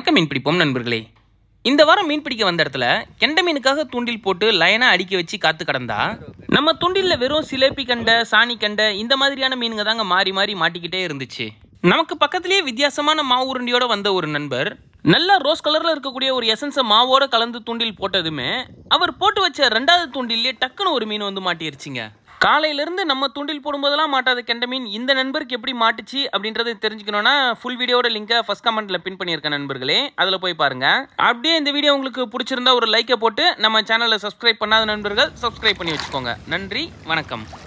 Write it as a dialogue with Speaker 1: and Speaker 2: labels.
Speaker 1: வணக்கம் மீன் பிடிப்போம் நண்பர்களே இந்த வாரம் மீன் பிடிக்க வந்த இடத்துல கெண்டை மீனுக்காக தூண்டில் போட்டு லைனா அடிக்க வச்சு காத்து கடந்தா நம்ம தூண்டில்ல வெறும் சிலேப்பி கண்டை சாணி கண்டை இந்த மாதிரியான மீனுங்க தாங்க மாறி மாறி மாட்டிக்கிட்டே இருந்துச்சு நமக்கு பக்கத்திலேயே வித்தியாசமான மாவு உருண்டியோட வந்த ஒரு நண்பர் நல்ல ரோஸ் கலர்ல இருக்கக்கூடிய ஒரு எசன்ஸை மாவோட கலந்து தூண்டில் போட்டதுமே அவர் போட்டு வச்ச ரெண்டாவது தூண்டிலே டக்குன்னு ஒரு மீன் வந்து மாட்டிருச்சுங்க காலையில இருந்து நம்ம தூண்டில் போடும்போதெல்லாம் மாட்டாத கெண்ட மீன் இந்த நண்பருக்கு எப்படி மாட்டுச்சு அப்படின்றத தெரிஞ்சுக்கணும்னா ஃபுல் வீடியோட லிங்கை ஃபர்ஸ்ட் கமெண்ட்ல பின் பண்ணியிருக்கேன் நண்பர்களே அதில் போய் பாருங்க அப்படியே இந்த வீடியோ உங்களுக்கு பிடிச்சிருந்தா ஒரு லைக்கை போட்டு நம்ம சேனலை சப்ஸ்கிரைப் பண்ணாத நண்பர்கள் சப்ஸ்கிரைப் பண்ணி வச்சுக்கோங்க நன்றி வணக்கம்